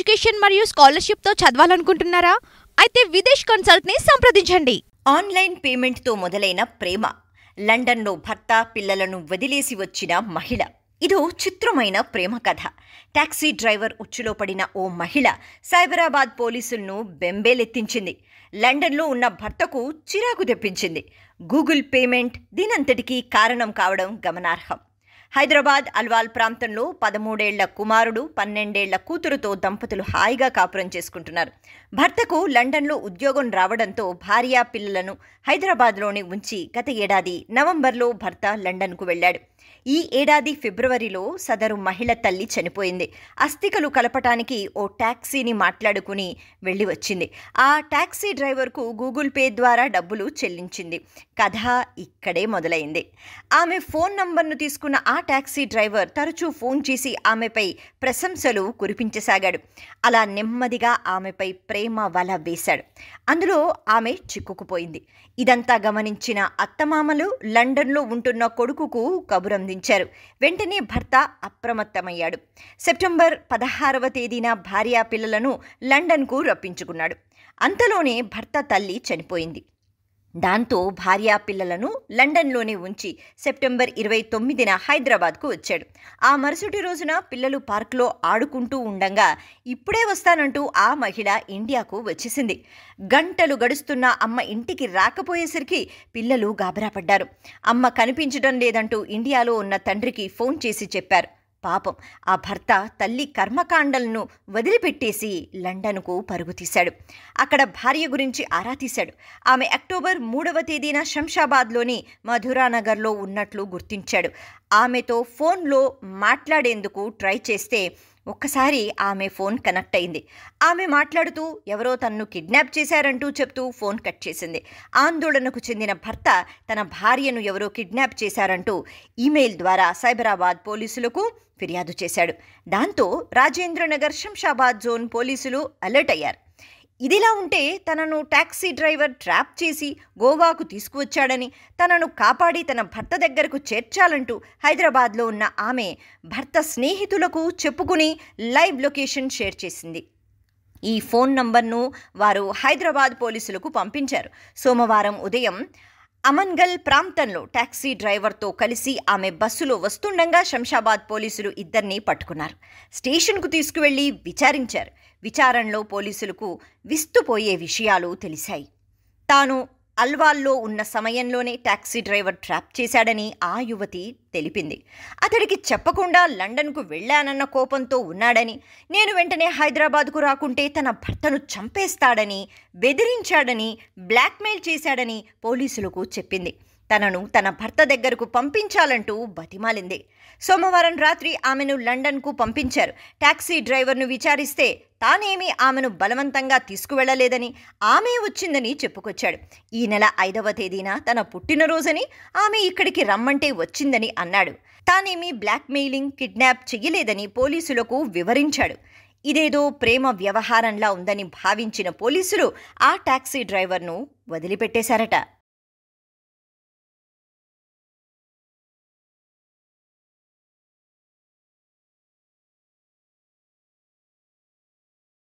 education మరియు స్కాలర్షిప్తో చదవాలనుకుంటున్నారా అయితే విదేశ్ కన్సల్ట్ని సంప్రదించండి ఆన్లైన్ పేమెంట్తో మొదలైన ప్రేమ లండన్లో భర్త పిల్లలను వదిలేసి వచ్చిన మహిళ ఇదో చిత్రమైన ప్రేమ కథ టాక్సీ డ్రైవర్ ఉచ్చులో పడిన ఓ మహిళ సైబరాబాద్ పోలీసులను బెంబేలెత్తించింది లండన్లో ఉన్న భర్తకు చిరాకు తెప్పించింది గూగుల్ పేమెంట్ దీనంతటికీ కారణం కావడం గమనార్హం హైదరాబాద్ అల్వాల్ ప్రాంతంలో పదమూడేళ్ల కుమారుడు పన్నెండేళ్ల కూతురుతో దంపతులు హాయిగా కాపురం చేసుకుంటున్నారు భర్తకు లండన్లో ఉద్యోగం రావడంతో భార్య పిల్లలను హైదరాబాద్లోనే ఉంచి గత ఏడాది నవంబర్లో భర్త లండన్కు వెళ్ళాడు ఈ ఏడాది ఫిబ్రవరిలో సదరు మహిళ తల్లి చనిపోయింది అస్థికలు కలపటానికి ఓ టాక్సీని మాట్లాడుకుని వెళ్ళి వచ్చింది ఆ టాక్సీ డ్రైవర్కు గూగుల్ పే ద్వారా డబ్బులు చెల్లించింది కథ ఇక్కడే మొదలైంది ఆమె ఫోన్ నంబర్ను తీసుకున్న ఆ టాక్సీ డ్రైవర్ తరచూ ఫోన్ చేసి ఆమెపై ప్రశంసలు కురిపించసాగాడు అలా నెమ్మదిగా ఆమెపై ప్రేమ వల వేశాడు అందులో ఆమె చిక్కుకుపోయింది ఇదంతా గమనించిన అత్తమామలు లండన్లో ఉంటున్న కొడుకుకు కబురందించారు వెంటనే భర్త అప్రమత్తమయ్యాడు సెప్టెంబర్ పదహారవ తేదీన భార్యా పిల్లలను లండన్కు రప్పించుకున్నాడు అంతలోనే భర్త తల్లి చనిపోయింది దాంతో భార్యా పిల్లలను లండన్లోనే ఉంచి సెప్టెంబర్ ఇరవై తొమ్మిదిన హైదరాబాద్కు వచ్చాడు ఆ మరుసటి రోజున పిల్లలు పార్క్లో ఆడుకుంటూ ఉండంగా ఇప్పుడే వస్తానంటూ ఆ మహిళ ఇండియాకు వచ్చేసింది గంటలు గడుస్తున్న అమ్మ ఇంటికి రాకపోయేసరికి పిల్లలు గాబరాపడ్డారు అమ్మ కనిపించడం లేదంటూ ఇండియాలో ఉన్న తండ్రికి ఫోన్ చేసి చెప్పారు పాపం ఆ భర్త తల్లి కర్మకాండలను వదిలిపెట్టేసి లండన్కు పరుగు తీశాడు అక్కడ భార్య గురించి ఆరా తీశాడు ఆమె అక్టోబర్ మూడవ తేదీన శంషాబాద్లోని మధురానగర్లో ఉన్నట్లు గుర్తించాడు ఆమెతో ఫోన్లో మాట్లాడేందుకు ట్రై చేస్తే ఒక్కసారి ఆమె ఫోన్ కనెక్ట్ అయింది ఆమె మాట్లాడుతూ ఎవరో తన్ను కిడ్నాప్ చేశారంటూ చెప్తూ ఫోన్ కట్ చేసింది ఆందోళనకు చెందిన భర్త తన భార్యను ఎవరో కిడ్నాప్ చేశారంటూ ఈమెయిల్ ద్వారా సైబరాబాద్ పోలీసులకు ఫిర్యాదు చేశాడు దాంతో రాజేంద్రనగర్ శంషాబాద్ జోన్ పోలీసులు అలర్ట్ అయ్యారు ఇదిలా ఉంటే తనను టాక్సీ డ్రైవర్ ట్రాప్ చేసి గోవాకు తీసుకువచ్చాడని తనను కాపాడి తన భర్త దగ్గరకు చేర్చాలంటూ హైదరాబాద్లో ఉన్న ఆమె భర్త స్నేహితులకు చెప్పుకుని లైవ్ లొకేషన్ షేర్ చేసింది ఈ ఫోన్ నంబర్ను వారు హైదరాబాద్ పోలీసులకు పంపించారు సోమవారం ఉదయం అమన్గల్ ప్రాంతంలో టాక్సీ డ్రైవర్తో కలిసి ఆమె బస్సులో వస్తుండగా శంషాబాద్ పోలీసులు ఇద్దరిని పట్టుకున్నారు స్టేషన్కు తీసుకువెళ్లి విచారించారు విచారణలో పోలీసులకు విస్తుపోయే విషయాలు తెలిసాయి తాను అల్వాల్లో ఉన్న సమయంలోనే టాక్సీ డ్రైవర్ ట్రాప్ చేశాడని ఆ యువతి తెలిపింది అతడికి చెప్పకుండా లండన్కు వెళ్ళానన్న కోపంతో ఉన్నాడని నేను వెంటనే హైదరాబాద్కు రాకుంటే తన భర్తను చంపేస్తాడని బెదిరించాడని బ్లాక్మెయిల్ చేశాడని పోలీసులకు చెప్పింది తనను తన భర్త దగ్గరకు పంపించాలంటూ బతిమాలింది సోమవారం రాత్రి ఆమెను లండన్కు పంపించారు టాక్సీ డ్రైవర్ను విచారిస్తే తానేమీ ఆమెను బలవంతంగా తీసుకువెళ్లలేదని ఆమె వచ్చిందని చెప్పుకొచ్చాడు ఈ నెల ఐదవ తేదీన తన పుట్టినరోజని ఆమె ఇక్కడికి రమ్మంటే వచ్చిందని అన్నాడు తానేమీ బ్లాక్మెయిలింగ్ కిడ్నాప్ చెయ్యలేదని పోలీసులకు వివరించాడు ఇదేదో ప్రేమ వ్యవహారంలా ఉందని భావించిన పోలీసులు ఆ టాక్సీ డ్రైవర్ను వదిలిపెట్టేశారట